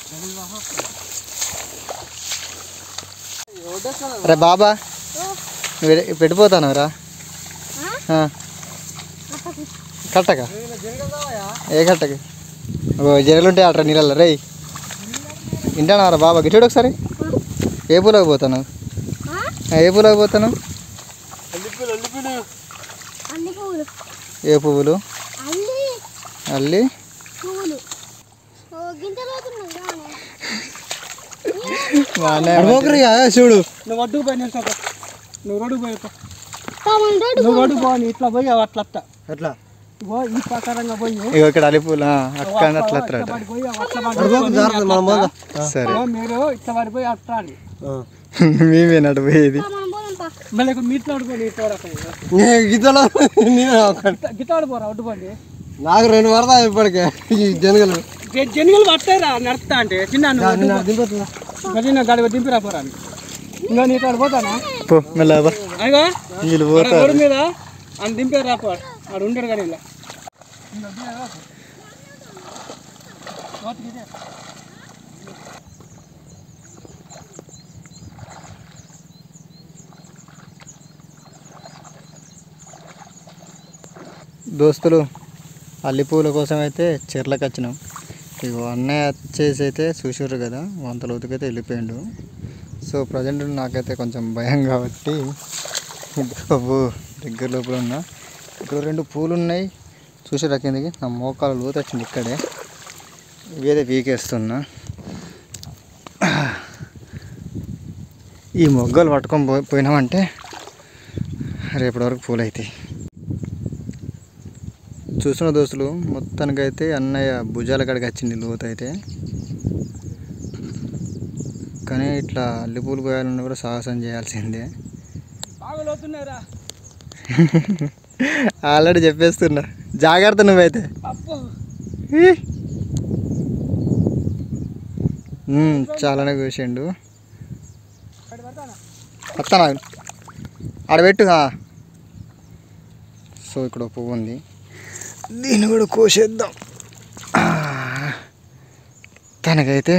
అరే బాబా నువ్వు ఎడ- పెట్టిపోతాను రా ఆ. కట్టక ఏ కట్టక ఓ జరలుంటే అట్రా నీళ్ళల్లో రేయ్ వింటానా బాబా గిట్టుడు ఒకసారి ఏ పూలకు పోతాను ఆ, ఏ పూలకు పోతాను అన్ని పువ్వులు ఏ పువ్వులు అన్ని అల్లి పువ్వులు ఓ గింజలు అవుతున్నాయి కానీ మా అన్నయ్య చూడు నువ్వు ఒడ్డుకు పోయి నిల్చో నువ్వు రోడ్డుకు పోయి తమన్ రోడ్డు నువ్వు రోడ్డుకు పోని ఇట్లా పోయి అట్లా అట్ట ఎట్లా ఇగో ఈ ప్రకారంగా పోయి ఇగో ఇక్కడ అల్లి పూలు ఆ, అక్క అని అట్లా ఇట్లా అత్తాడు పడిపోయి అట్లా పడిపోయి సరే మీరు ఇట్లా పడిపోయి అట్లా అని మేమేనటు పోయేది మనం పోదాం పా మళ్ళీ ఇక్కడ మీట్లో ఆడుకోండి ఇట్లా గీతలో గిట్ట ఆడిపోరా ఒడ్డు పండి నాకు రెండు వరదా ఇప్పటికే ఈ జనగలు జనుగలు పట్టారా నడుస్తా అంటే చిన్న చిన్న గాడి దింపిరా పోరా అని. ఇంకా నీతో ఆడిపోతానా పో మెల్లగా అయ్యో వీళ్ళు ఆడ పోతారు రోడ్డు మీద అని దింపారు రాపో ఆడు ఉండడు కానీ ఇలా దోస్తులు అల్లి పూల కోసం అయితే చెర్లకు వచ్చినాం ఇగో అన్నయ్య వచ్చేసి అయితే చూసారు కదా వంత లోతుకైతే వెళ్ళిపోయిండు సో ప్రజెంట్ నాకైతే కొంచెం భయం కాబట్టి బాబు దగ్గర లోపల ఉన్నా ఇక్కడ రెండు పూలు ఉన్నాయి చూసారా కిందకి నా మోకాలు లోతు వచ్చింది ఇక్కడే ఇవైతే పీకేస్తున్నా ఈ మొగ్గలు పట్టుకొని పో పోయినామంటే రేపటి వరకు పూలు అవుతాయి చూసిన దోస్తులు మొత్తానికైతే అన్నయ్య భుజాల కాడికి వచ్చింది లోతు అయితే కానీ ఇట్లా అల్లిపూలు కోయాలన్నా కూడా సాహసం చేయాల్సిందే బాగా లోతున్నారా ఆల్రెడీ చెప్పేస్తున్నా జాగ్రత్త నువ్వైతే అప్పు ఈ. ఉమ్, చాలానే కోసిండు వస్తాను ఆగు. ఆడ పెట్టు ఆ. సో ఇక్కడ ఒక పువ్వు ఉంది దీన్ని కూడా కోసేద్దాం ఆ. తనకైతే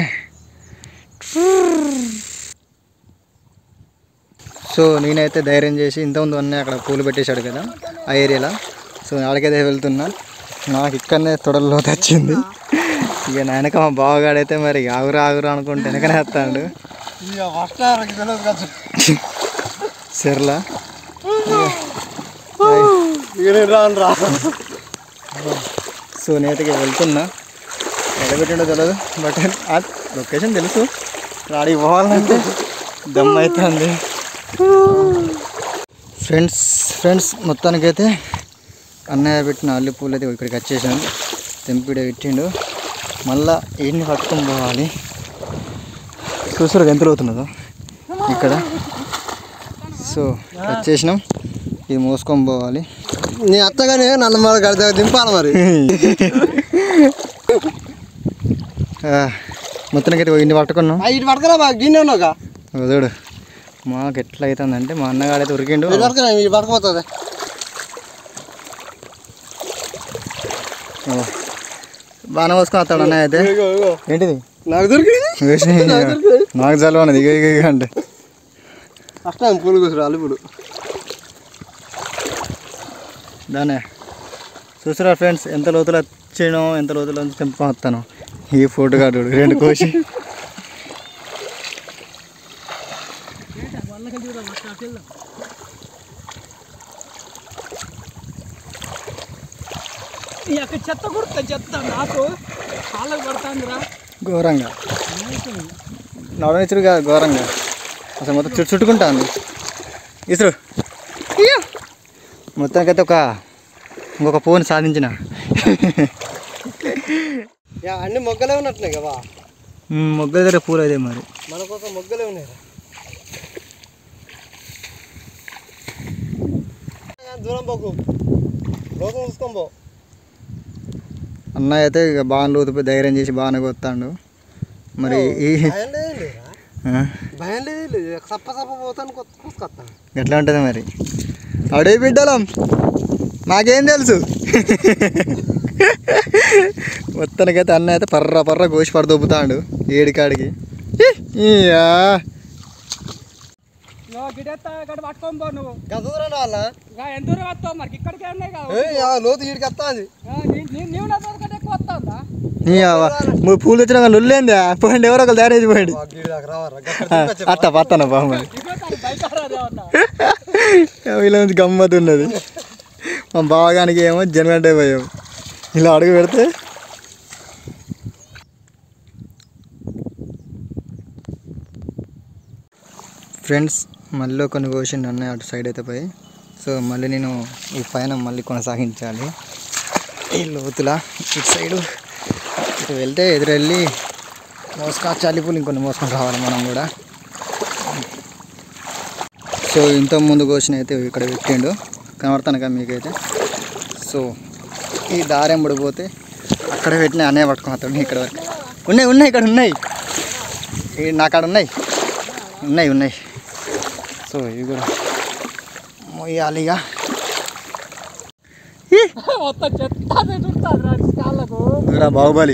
సో నేనైతే ధైర్యం చేసి ఇంతకుముందు అన్నీ అక్కడ పూలు పెట్టేశాడు కదా ఆ ఏరియాలో సో ఆడికైతే వెళ్తున్నా నాకు ఇక్కడనే తొడల్లో తెచ్చింది ఇక నా వెనక మా బావగాడైతే మరి ఆగురా ఆగురా అనుకుంటే వెనకనే వస్తాడు సర్లా రాను రా సో నేతకి వెళ్తున్నా ఎడబెట్టిండో తెలియదు బట్ ఆ లొకేషన్ తెలుసు రాడికి పోవాలంటే దమ్ అవుతుంది ఫ్రెండ్స్ ఫ్రెండ్స్ మొత్తానికైతే అన్నయ్య పెట్టిన అల్లి పూలు అయితే ఇక్కడికి వచ్చేసాను తెంపిడే పెట్టిండు మళ్ళా ఎన్ని పట్టుకొని పోవాలి చూసారు ఎంత అవుతున్నదో ఇక్కడ సో వచ్చేసినాం ఇది మోసుకొని పోవాలి నీ అత్తగానే నన్ను మన గడి దగ్గర దింపాలి మరి ఆ, మొత్తానికైతే ఇన్ని పట్టుకున్నాం ఇటు పడకరా బాగా గిన్నె ఉన్నావుగా వదుడు మాకు ఎట్లా అవుతుందంటే మా అన్నగాడైతే ఉరికిండు ఇటు పడకరా ఇటు పడకపోతుంది ఓ. బాగానే పోసుకొని వస్తాడు అన్నయ్య అయితే ఏంటిది నాకు దొరికింది వేసి నాకు జలువ ఉన్నది ఇక ఇక ఇక అంటే ఫస్ట్ టైం పూలు కూసురు అల్లుపుడు దానే చూసారా ఫ్రెండ్స్ ఎంత లోతులు వచ్చానో ఎంత లోతుల నుంచి తెంపుకొని వస్తాను ఈ ఫోటో కాడు రెండు కోసి ఈ యొక్క చెత్త కుడుతా చెత్త నాకు కాళ్ళకు పడుతుందిరా ఘోరంగా నడవనిచ్చుడు కాదు ఘోరంగా అసలు మొత్తం చుట్టు చుట్టుకుంటాను ఇసురు మొత్తానికైతే ఒక ఇంకొక ఫోన్ సాధించిన యా, అన్ని మొగ్గలే ఉన్నట్టున్నాయి కదా మ్, మొగ్గ దగ్గర పూలు అదే మరి మన కోసం మొగ్గలే ఉన్నాయి దూరం పోకు లోకం చూసుకొని పో అన్నయ్య అయితే ఇక బాగా లోతుపోయి ధైర్యం చేసి బాగానే కొత్తాడు మరి ఈ భయం లేదు లేరా ఆ, భయం లేదు లేదు సప్ప సప్ప పోతాను కొత్త కూసుకొస్తాను ఎట్లా ఉంటుంది మరి అడే బిడ్డలం మాకేం తెలుసు మొత్తానికైతే అన్న అయితే పర్ర పర్ర కోసి పడదొబ్బుతాడు ఏడికాడికి ఇయ్యా. ఇగో గిడెత్తా ఇక్కడ పట్టుకొని పో నువ్వు గత దూరం వాళ్ళ ఇంకా ఎంత దూరం వస్తావు మరి ఇక్కడికే ఉన్నాయి కదా లోతు ఈడికి వస్తుంది ఆ, నీ- నీ- నీవు నా దొరకటే ఎక్కువ వస్తుందా ఇయ్యవ్వ. మూడు పూలు తెచ్చిన వాళ్ళు ఉల్లేందా పోండి ఎవరో ఒకరు దారేజ్ పోయండి గీడి దాకా రావారా అత్త పత్తన బామ్మ దిగోతాను బయట రాదే ఉన్నా వీళ్ళ నుంచి గమ్మత్ ఉన్నది మా బాగానికి ఏమో జనగంటే పోయాం ఇలా అడుగు పెడితే ఫ్రెండ్స్ మళ్ళీ కొన్ని కోసిండు అన్నయ్య అటు సైడ్ అయితే పోయి సో మళ్ళీ నేను ఈ పైన మళ్ళీ కొనసాగించాలి ఈ లోతుల ఇటు సైడు ఇటు వెళ్తే ఎదురెళ్ళి మోసుకా చలిపూలు ఇంకొన్ని మోసుకొని రావాలి మనం కూడా సో ఇంత ముందు కోసిన అయితే ఇక్కడ పెట్టిండు కనబడతాను కదా మీకైతే సో ఈ దారి ఎంబడిపోతే అక్కడ పెట్టిన అనే పట్టుకుని అతడు ఇక్కడ వరకు ఉన్నాయి ఉన్నాయి ఇక్కడ ఉన్నాయి ఈ నా కాడ ఉన్నాయి ఉన్నాయి ఉన్నాయి సో ఇవి కూడా మొయ్యాలిగా ఈ, మొత్తం చెత్త చూస్తుంది రాడి కాళ్ళకు ఇదిగోరా బాహుబలి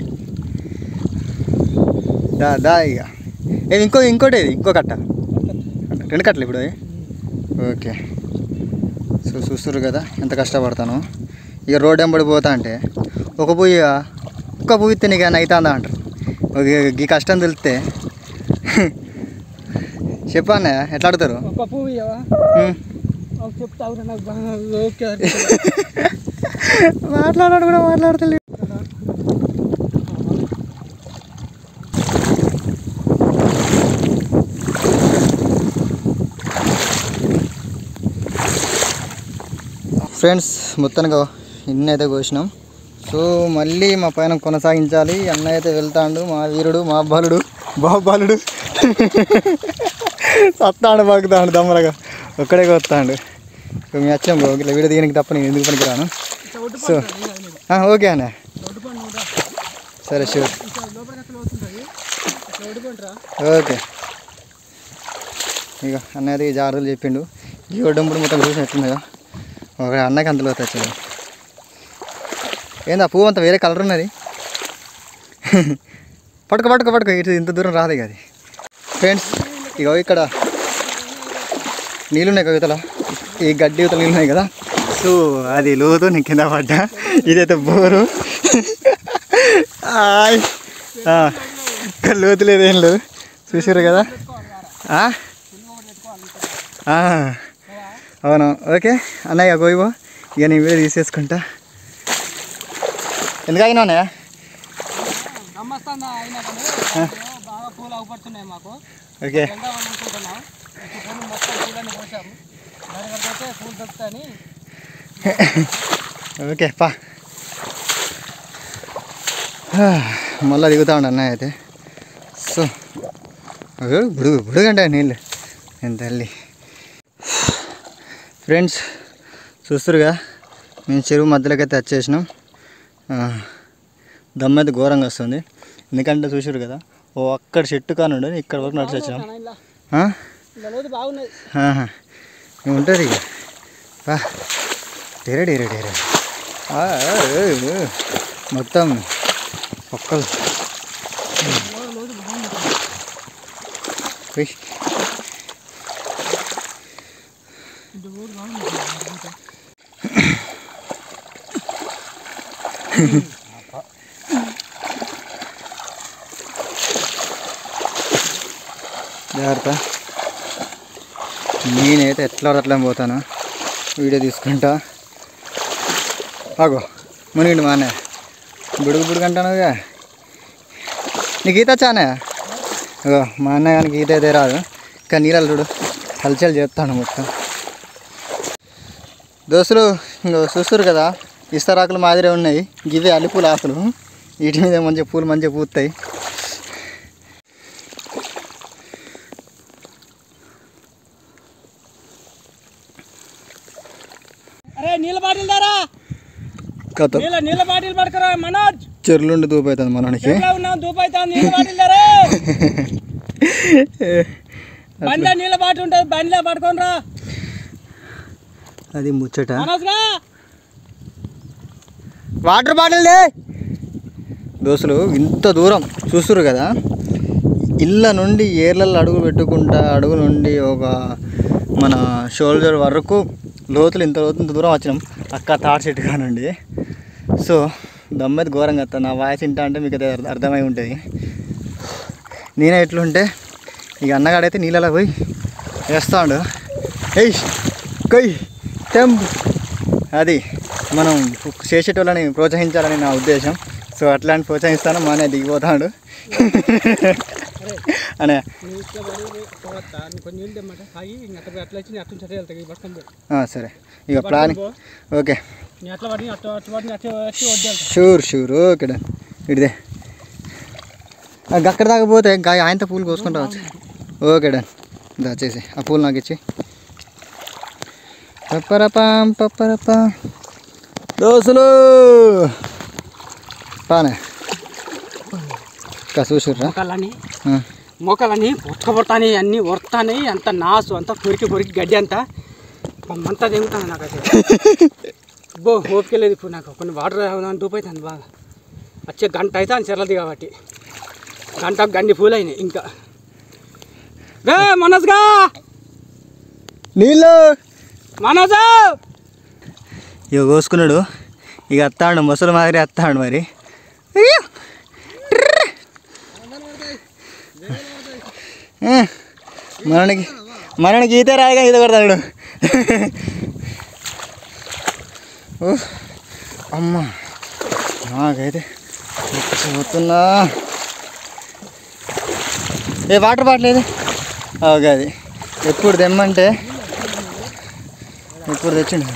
దా దా ఇక ఏది ఇంకో ఇంకోటి ఏది ఇంకో కట్ట రెండు కట్టలు ఇప్పుడు అవి? ఓకే సో చూస్తున్నారు కదా ఎంత కష్టపడతాను ఇక రోడ్ ఎంబడి పోతా అంటే ఒక పుయ్య ఒక్క పువ్వు ఇస్తే నీకు ఏమైనా అవుతుందా అంటారు ఒక ఈ కష్టం తెలిస్తే చెప్పానే ఎట్లా ఆడతారు ఒక పువ్వు ఇవ్వవా? ఉమ్. ఒక చెప్తావు నాకు బాగా ఓకే మాట్లాడాడు కూడా మాట్లాడతలేదు ఫ్రెండ్స్ మొత్తానికి ఇన్ని అయితే కోసినాం సో మళ్ళీ మా పైన కొనసాగించాలి అన్న అయితే వెళ్తాడు మా వీరుడు మా బాలుడు బాబాలుడు సత్తాడు బాగుతాడు దమ్మరగా ఒక్కడే కొత్తాడు మేము వచ్చాం బ్రో ఇట్లా వీడియో దిగడానికి తప్ప నేను ఎందుకు పనికిరాను సో ఆ, ఓకే అన్న సరే షూర్ ఓకే ఇక అన్న అయితే ఈ జాగ్రత్తలు చెప్పిండు ఈ ఒడ్డంపుడు మొత్తం చూసి ఎట్లుందా ఒక అన్నకి అంతలో తెచ్చింది ఏంది ఆ పువ్వు అంతా వేరే కలర్ ఉన్నది పట్టుకో పట్టుకో పట్టుకో ఇటు ఇంత దూరం రాదు ఇక అది ఫ్రెండ్స్ ఇక ఇక్కడ నీళ్ళు ఉన్నాయి కవితల ఈ గడ్డి యువతల నీళ్ళు ఉన్నాయి కదా సో అది లోతు నేను కింద పడ్డా ఇదైతే బోరు ఆయ్. ఆ, ఇక్కడ లోతు లేదు ఏం లేదు చూసారు కదా ఆ? ఆ. అవును ఓకే అన్నయ్య గోయిబో ఇక నేను వీడియో తీసేసుకుంటా ఎందుకు అయినా అన్నయ్య నమ్మస్తాను అయినా కానీ బాగా పూలు అవపడుతున్నాయి మాకు ఓకే వెళ్దామని అనుకుంటున్నాం ఇప్పుడు పూలు మొత్తం పూలని పోసాము దాని వరకు అయితే పూలు దొరుకుతాయని ఓకే పా మళ్ళీ దిగుతా ఉండు అన్నయ్య అయితే సో అయ్యో, బుడుగు బుడుగంటే నీళ్ళు నేను తల్లి ఫ్రెండ్స్ చూస్తురుగా మేము చెరువు మధ్యలోకి అయితే వచ్చేసినాం ఆ, దమ్ అయితే ఘోరంగా వస్తుంది ఎందుకంటే చూసారు కదా ఓ అక్కడ చెట్టు కానుండి ఇక్కడ వరకు నడిచి వచ్చినాం ఇలా ఆ? ఇలా రోజు బాగున్నది ఆహా. ఉంటుంది ఇక బా డేరే డేరే డేరే ఆ, ఆ, ఏ, ఏ. మొత్తం ఒక్కలు ఉయ్. జాగ్రత్త నేనైతే ఎట్లా పడితే అట్లా పోతాను వీడియో తీసుకుంటా ఆగో మునిగిండి మా అన్నయ్య బుడుగు బుడుగు అంటానుగా నీకు ఈత చానే అగో మా అన్నయ్య కానీ ఈత అయితే రాదు కానీ నీళ్ళు చూడు హల్చల్ చేస్తాను మొత్తం దోస్తులు ఇంకో చూస్తారు కదా ఇస్తరాకులు మాదిరే ఉన్నాయి గివే అల్లిపూలు ఆకులు వీటి మీద మంచిగా పూలు మంచిగా పూస్తాయి అరే నీళ్ళ బాటిల్ దారా కథ నీళ్ళ నీళ్ళ బాటిల్ పట్టుకురా మనోజ్ చెర్లుండి దూపవుతుంది మనకి ఎట్లా ఉన్నావు దూపైతా నీళ్ళ బాటిల్ దారా బండిలో నీళ్ళ బాటిల్ ఉంటుంది బండిలో పట్టుకొని రా అది ముచ్చట మనోజ్ రా వాటర్ బాటిల్ దే దోస్తులు ఇంత దూరం చూస్తురు కదా ఇళ్ళ నుండి ఏర్లలో అడుగు పెట్టుకుంటా అడుగు నుండి ఒక మన షోల్డర్ వరకు లోతులు ఇంత లోతు ఇంత దూరం వచ్చినాం అక్క తాడు చెట్టు కానుండి సో దమ్మది ఘోరంగా వస్తా నా వాయిస్ ఇంటా అంటే మీకు అది అర్థ- అర్థమై ఉంటుంది నేనే ఎట్లుంటే ఇక అన్నగాడైతే నీళ్ళలో పోయి వేస్తాడు ఎయ్ కొయ్ టెంప్ అది మనం చేసేటోళ్ళని ప్రోత్సహించాలని నా ఉద్దేశం సో అట్లాంటి ప్రోత్సహిస్తాను మానే దిగిపోతాడు అనే నువ్వు ఇట్లా పడి పోవద్దా నువ్వు కొన్ని నీళ్ళు తెమ్మంటే ఆగి ఇంక అట్లా అట్లా వచ్చి అట్లా చదివి వెళ్తాయి పట్టుకొని పోయి ఆ, సరే ఇక ప్లాన్ ఓకే నేను అట్లా పడి అట్లా అట్లా పడి అట్లా వచ్చి వద్దు వెళ్తా షూర్ షూర్ ఓకే డన్ ఇడిదే అక్కడ దాకా పోతే గాయ ఆయనతో పూలు కోసుకుంటా వచ్చు ఓకే డన్ దా చేసి ఆ పూలు నాకు ఇచ్చి పప్పరపాం పప్పరపా దోసులు పానే ఇంకా చూసిర్రా మొక్కలని ఆ, మొక్కలని ఉతకబడతాయి అన్నీ వస్తాయి అంత నాసు అంతా కొరికి కొరికి గడ్డి అంతా అంతా తెగుతుంది నాకైతే బో ఓపిక లేదు ఇప్పుడు నాకు కొన్ని వాటర్ తాగుదాం డూప్ అవుతుంది బాగా వచ్చే గంట అయితే అని చెర్లది కాబట్టి గంట గండి పూలు అయినాయి ఇంకా రే మనస్గా నీళ్ళు మనసు ఇక కోసుకున్నాడు ఇక అత్తాడు ముసలి మాదిరి అత్తాడు మరి అయ్యో! ట్రర్! ఆ, మనకి మనకి ఈత రాగా ఈత కొడతాడు ఓ అమ్మ నాకైతే పోతున్నా ఏ వాటర్ బాటిల్ ఏది ఓకే అది ఎప్పుడు తెమ్మంటే ఇప్పుడు తెచ్చిండు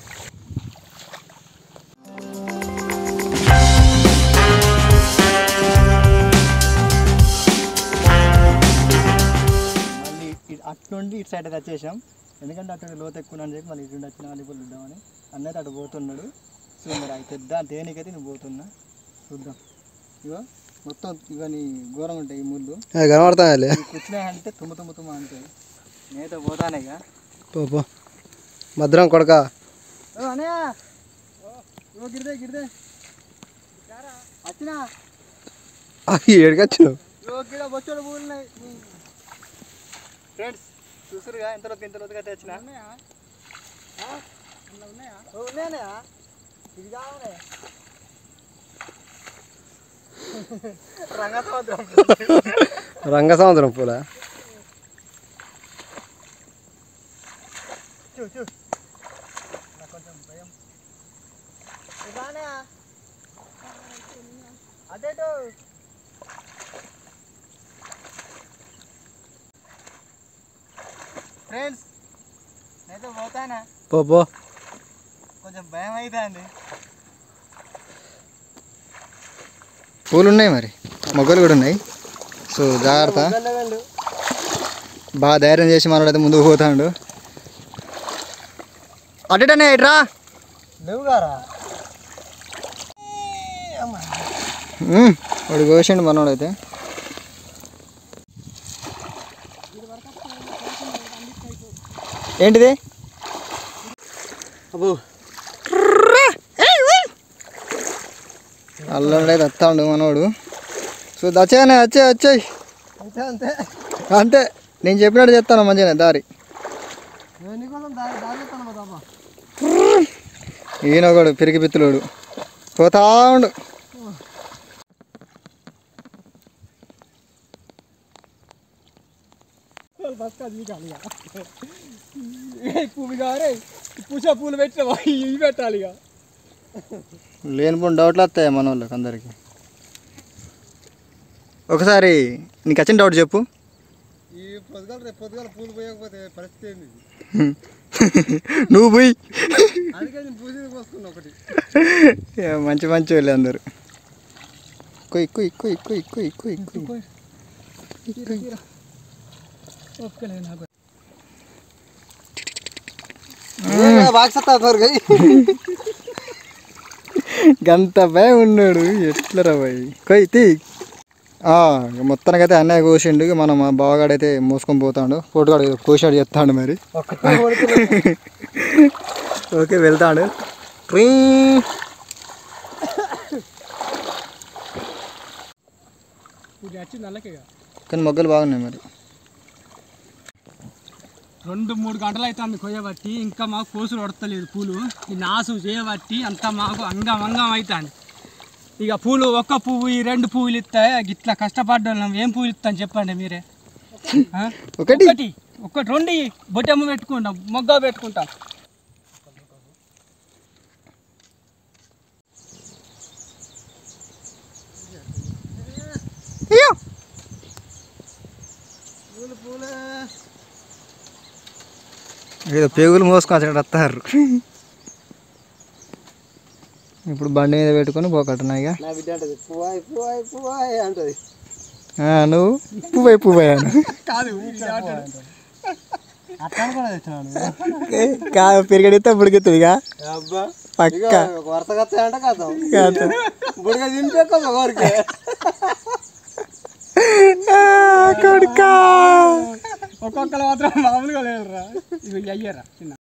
మళ్ళీ ఇటు అట్నుండి ఇటు సైడ్ వచ్చేసాం ఎందుకంటే అటు లోతు ఎక్కువ అని చెప్పి మళ్ళీ ఇటు వచ్చిన వాళ్ళు ఇద్దామని అన్నైతే అటు పోతున్నాడు సో మరి అది పెద్ద దేనికైతే నువ్వు పోతున్నా చూద్దాం ఇగో మొత్తం ఇక నీ ఘోరంగా ఉంటాయి ఈ ముళ్ళు కనబడతాయి కూర్చున్నాయంటే తుమ్మ తుమ్మ తుమ్మ అంటాయి నేతో పోతానే ఇక పో భద్రం కొడక ఓ అనయ్య ఓ గిరిదే గిరిదే వచ్చినా ఏడికొచ్చినావు ఓ గిడ బొచ్చడు పూలున్నాయి ఫ్రెండ్స్ చూసారుగా ఎంత లోతు ఇంత లోతుగా తెచ్చిన ఓ, ఉన్నాయన్నయ్య ఇది కావాలి రంగ సముద్రం రంగ సముద్రం పూల చూ చూ నాకు కొంచెం భయం ఇలానే అదేటో ఫ్రెండ్స్ నేతో పోతానా పో పో కొంచెం భయం అవుతుంది పూలు ఉన్నాయి మరి మొగ్గలు కూడా ఉన్నాయి సో జాగ్రత్త బాగా ధైర్యం చేసి మనోడైతే ముందుకు పోతాడు అటేటనే ఇట్రా నువ్వుగారా ఉమ్, వాడు కోసిండు మనోడైతే ఏంటిది అబ్బో అల్లుడైతే వస్తాడు మనోడు సో వచ్చాయనే వచ్చాయి వచ్చాయి అంతే అంతే అంతే నేను చెప్పినట్టు చెప్తాను మంచిగానే దారి నేను నీకోసం దారి దారి చెప్తాను మా తప్ప ఈయన ఒకడు పిరికి పిత్తులోడు పోతా ఉండు బస్ కాదు ఇవి కాదు ఇక పువ్వు కారే పూసా పూలు పెట్టినవా ఇవి పెట్టాలి ఇక లేనిపోయిన డౌట్లు వస్తాయి మన వాళ్ళకి అందరికి ఒకసారి నీకు వచ్చిన డౌట్ చెప్పు ఈ పొద్దుగాల రేపు పొద్దుగాల పూలు పోయకపోతే పరిస్థితి ఏంది నువ్వు పోయి అందుకే నేను పూజలు పోసుకున్నా ఒకటి ఏ, మంచి మంచి వాళ్ళు అందరు కొయ్ కొయ్ కొయ్ కొయ్ కొయ్ కొయ్ కొయ్ ఒప్పుకోలేదు నాకు బాగా త్వరగా గంత భయం ఉన్నాడు ఎట్లరా భయ్ కొయ్ తీ ఆ, ఇక మొత్తానికైతే అన్నయ్య కోసిండు ఇక మనం మా బావగాడైతే మోసుకొని పోతాడు ఫోటోగాడు కోసాడు చెప్తాడు మరి ఓకే వెళ్తాడు ట్రీ ఇది వచ్చింది అలాగే కానీ మొగ్గలు బాగున్నాయి మరి రెండు మూడు గంటలు అవుతుంది కొయ్యబట్టి ఇంకా మాకు కోసులు పడతలేదు పూలు ఈ నాసు చేయబట్టి అంతా మాకు అంగం అంగం అవుతుంది ఇక పూలు ఒక్క పువ్వు ఈ రెండు పువ్వులు ఇస్తాయి ఇట్లా కష్టపడ్డాం ఏం పువ్వులు ఇస్తాను చెప్పండి మీరే ఆ? ఒకటి ఒకటి ఒకటి రెండు ఇయ్యి. బొట్టెమ్మ పెట్టుకుంటాం మొగ్గ పెట్టుకుంటాం ఏదో పేగులు మోసుకొని అక్కడ వస్తారు ఇప్పుడు బండి మీద పెట్టుకొని పోకట్టున్నా ఇక నా బిడ్డ అంటది పువ్వాయి పువ్వాయి పువ్వాయి అంటది ఆ, నువ్వు పువ్వై పువ్వయ్యాను కాదు అట్లా కూడా తెచ్చినాను కాదు పెరిగడితే బుడికెత్తుంది ఇక అబ్బా పక్క వరుస కత్తాయంట కథం కాదు. బుడిగా దింపేక్క ఒకరికి ఆ, కొడుకా ఒక్కొక్కరు మాత్రం మామూలుగా లేరురా ఇవి అయ్యారా చిన్న